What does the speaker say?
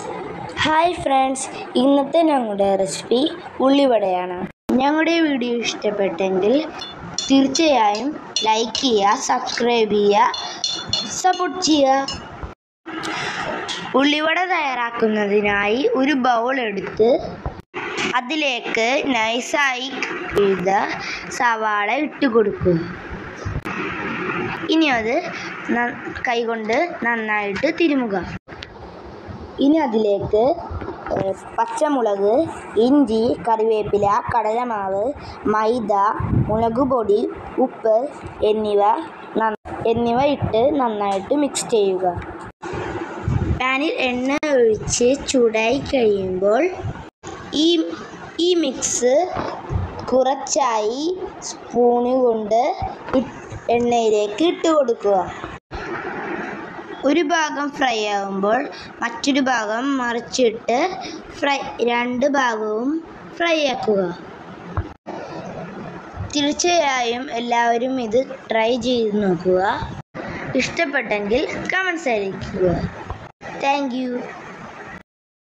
hi friends ഇന്നത്തെ ഞങ്ങളുടെ recipe ഉള്ളിവടയാണ് ഞങ്ങളുടെ വീഡിയോ ഇഷ്ടപ്പെട്ടെങ്കിൽ തീർച്ചയായും ലൈക്ക് ചെയ്യുക സബ്സ്ക്രൈബ് ചെയ്യുക സപ്പോർട്ട് ചെയ്യുക ഉള്ളിവട തയ്യാറാക്കുന്നതിനായി ഒരു ബൗൾ എടുത്ത് അതിലേക്ക് നൈസായി ചെയ്ത സവാള ഇട്ട് കൊടുക്കുക ഇനി അത് ന- കൈകൊണ്ട് നന്നായിട്ട് തിരുമുക ഇനി അതിലേക്ക് ഏഹ്, പച്ചമുളക് ഇഞ്ചി കറിവേപ്പില കടലമാവ് മൈദ മുളക് പൊടി ഉപ്പ് എന്നിവ നന്ന- എന്നിവ ഇട്ട് നന്നായിട്ട് മിക്സ് ചെയ്യുക പാനിൽ എണ്ണ ഒഴിച്ച് ചൂടായി കഴിയുമ്പോൾ ഈ ഈ മിക്സ് കുറച്ചായി സ്പൂണ് കൊണ്ട് ഇ- എണ്ണയിലേക്ക് ഇട്ട് കൊടുക്കുക ഒരു ഭാഗം ഫ്രൈ ആകുമ്പോൾ മറ്റൊരു ഭാഗം മറിച്ചിട്ട് ഫ്രൈ രണ്ട് ഭാഗവും ഫ്രൈ ആക്കുക തീർച്ചയായും എല്ലാവരും ഇത് ട്രൈ ചെയ്ത് നോക്കുക ഇഷ്ടപ്പെട്ടെങ്കിൽ കമൻസ് അറിയിക്കുക താങ്ക് യു